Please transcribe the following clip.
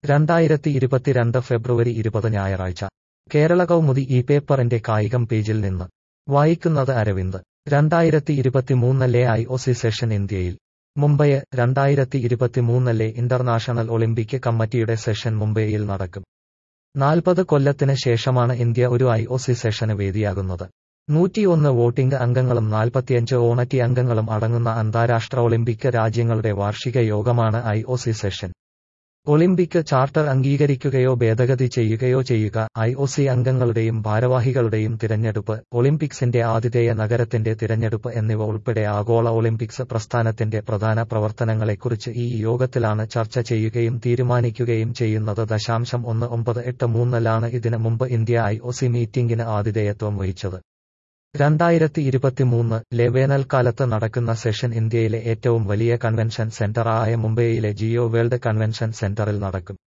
രണ്ടായിരത്തി ഇരുപത്തിരണ്ട് ഫെബ്രുവരി ഇരുപത് ഞായറാഴ്ച കേരള കൗമുദി ഈ പേപ്പറിന്റെ കായികം പേജിൽ നിന്ന് വായിക്കുന്നത് അരവിന്ദ് രണ്ടായിരത്തി ഇരുപത്തിമൂന്നിലെ ഐ ഒ സി സെഷൻ ഇന്ത്യയിൽ മുംബൈ രണ്ടായിരത്തി ഇരുപത്തിമൂന്നിലെ ഇന്റർനാഷണൽ ഒളിമ്പിക് കമ്മിറ്റിയുടെ സെഷൻ മുംബൈയിൽ നടക്കും നാൽപ്പത് കൊല്ലത്തിന് ശേഷമാണ് ഇന്ത്യ ഒരു ഐ ഒ സി സെഷന് വേദിയാകുന്നത് നൂറ്റിയൊന്ന് വോട്ടിംഗ് അംഗങ്ങളും നാൽപ്പത്തിയഞ്ച് ഓണറ്റി അംഗങ്ങളും അടങ്ങുന്ന അന്താരാഷ്ട്ര ഒളിമ്പിക് രാജ്യങ്ങളുടെ വാർഷിക യോഗമാണ് I O C session olympic charter അംഗീകരിക്കുകയോ ഭേദഗതി ചെയ്യുകയോ ചെയ്യുക ഐ ഒ സി അംഗങ്ങളുടെയും ഭാരവാഹികളുടെയും തിരഞ്ഞെടുപ്പ് ഒളിമ്പിക്സിന്റെ ആതിഥേയ നഗരത്തിന്റെ തിരഞ്ഞെടുപ്പ് എന്നിവ ഉൾപ്പെടെ ആഗോള ഒളിമ്പിക്സ് പ്രസ്ഥാനത്തിന്റെ പ്രധാന പ്രവർത്തനങ്ങളെക്കുറിച്ച് ഈ യോഗത്തിലാണ് ചർച്ച ചെയ്യുകയും തീരുമാനിക്കുകയും ചെയ്യുന്നത് ദശാംശം ഒന്ന് ഒമ്പത് എട്ട് മൂന്നിലാണ് ഇതിന് മുമ്പ് ഇന്ത്യ ഐ ഒ സി മീറ്റിംഗിന് ആതിഥേയത്വം വഹിച്ചത് രണ്ടായിരത്തി ഇരുപത്തിമൂന്ന് ലെ വേനൽക്കാലത്ത് നടക്കുന്ന സെഷൻ ഇന്ത്യയിലെ ഏറ്റവും വലിയ കൺവെൻഷൻ സെന്ററായ മുംബൈയിലെ ജിയോ വേൾഡ് കൺവെൻഷൻ സെന്ററിൽ നടക്കും